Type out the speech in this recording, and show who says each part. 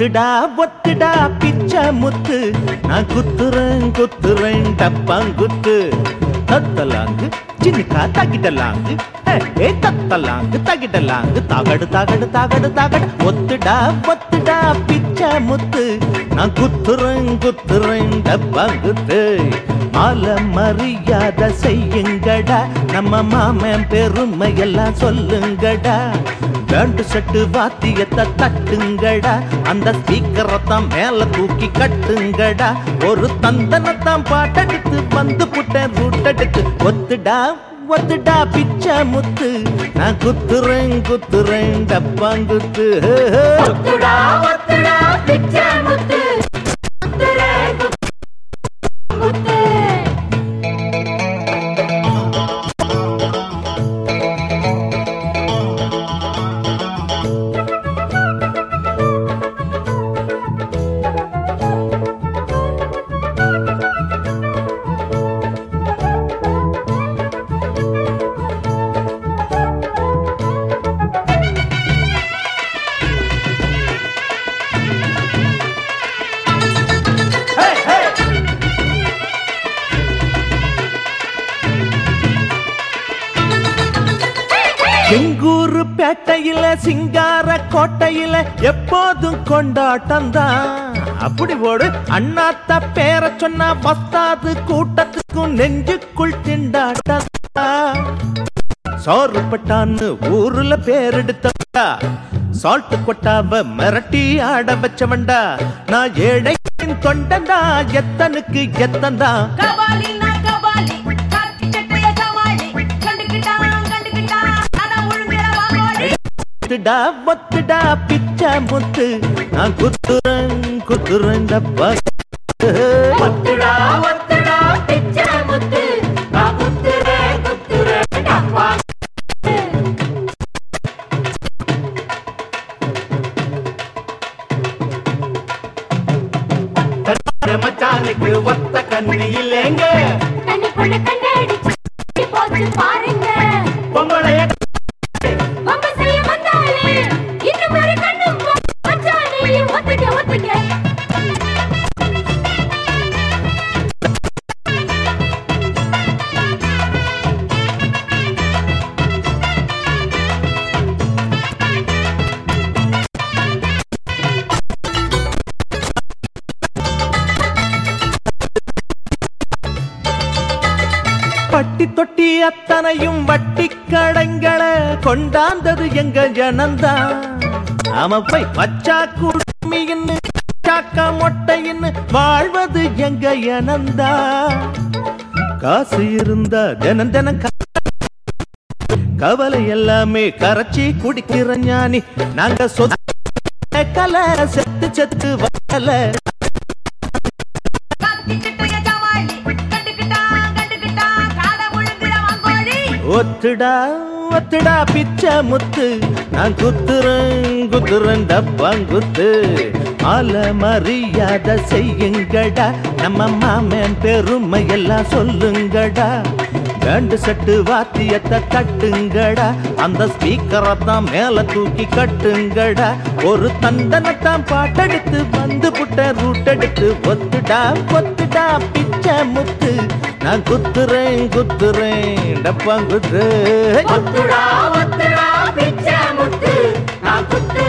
Speaker 1: ஒத்துடா ஒத்துடா பிச்சை முத்து நான் குத்துறேன் குத்துறேன் டப்பாங்குத்து தத்தலாங்கு சின்னிக்கா தகிடலாங்கு ஏ தத்தலாங்கு தகிடலாங்கு தகடு தகடு தகடு தகடு ஒத்துடா ஒத்துடா பிச்சை முத்து நான் குத்துறேன் குத்துறேன் டப்பாங்குத்து மாலை மரியாதை செய்யுங்கடா நம்ம மாமன் பெருமை எல்லாம் சொல்லுங்கடா பேண்டு செட்டு வாத்தியத்தை தட்டுங்கடா அந்த ஸ்பீக்கரை தான் மேல தூக்கி கட்டுங்கடா ஒரு தந்தனத்தான் பாட்டெடுத்து வந்து புட்டேன் ரூட்டெடுத்து ஒத்துடா ஒத்துடா பிச்சை முத்து நான் குத்துறேன் குத்துறேன் டப்பாங்குத்து ஹே, ஹே.
Speaker 2: ஒத்துடா ஒத்துடா பிச்சை முத்து முத்துரே முத்து
Speaker 1: செங்கூரு பேட்டையில சிங்கார கோட்டையில எப்போதும் கொண்டாட்டம் தான் அப்படி போடு அண்ணாத்த பேர சொன்னா பத்தாது கூட்டத்துக்கும் நெஞ்சுக்குள் திண்டாட்டம் தான். சோறு பட்டான்னு ஊருல பேரெடுத்தவண்டா சால்ட் கொட்டாவ மிரட்டி ஆட வச்சவன்டா நான் ஏழையின் தொண்டன்டா எத்தனுக்கு எத்தன்டா
Speaker 2: கபாலி நான் கபாலி காக்கி சட்டைய சவாலி கண்டுக்கிட்டா கண்டுக்கிட்டா அட ஒழுங்கிற வாங்கோடி
Speaker 1: ஒத்துடா ஒத்துடா பிச்சை முத்து நான் குத்துறேன் குத்துறேன் டப்பா
Speaker 2: ஒத்துடா ஒத்துடா பிச்சை முத்து நான் குத்துறே குத்துறே டப்பா
Speaker 1: மச்சானுக்கு ஒத்த கண்ணி இல்லைங்க
Speaker 2: கண்ணுக்குள்ள கண்ணடிச்சு போச்சு பாருங்க
Speaker 1: பொம்பளைய
Speaker 2: வம்ப செய்ய வந்தாலே இன்னும் ஒரு கண்ணும் மச்சானே ஒத்துக்க ஒத்துக்க
Speaker 1: பட்டி தொட்டி அத்தனையும் வட்டி கடங்களை கொண்டாந்தது எங்க ஜனந்தான் ஆமா போய் வச்சா குடுமின்னு சாக்கா மொட்டையின்னு வாழ்வது எங்க இனந்தா காசு இருந்தா தினம் தினம் க- கவலை எல்லாமே கரைச்சி குடிக்கிற ஞானி நாங்க சொத்த கலை செத்து செத்து வரல
Speaker 2: காக்கி சட்டைய சவாலி கண்டுக்கிட்டா கண்டுக்கிட்டா காத ஒழுங்கிற வாங்கோடி
Speaker 1: ஒத்துடா ஒத்துடா பிச்சை முத்து நான் குத்துறேன் குத்துறேன் டப்பாங்குத்து ஆல மரியாதை செய்யுங்கடா நம்ம மாமன் பெருமை எல்லாம் சொல்லுங்கடா பேண்டு செட்டு வாத்தியத்தை தட்டுங்கடா அந்த ஸ்பீக்கரை தான் மேல தூக்கி கட்டுங்கடா ஒரு தந்தனத்தான் பாட்டெடுத்து வந்து புட்ட ரூட்டெடுத்து ஒத்துடா ஒத்துடா பிச்சை முத்து நான் குத்துறேன் குத்துறேன் டப்பாங்குத்து
Speaker 2: ஒத்துடா ஒத்துடா பிச்சை முத்து நான் குத்து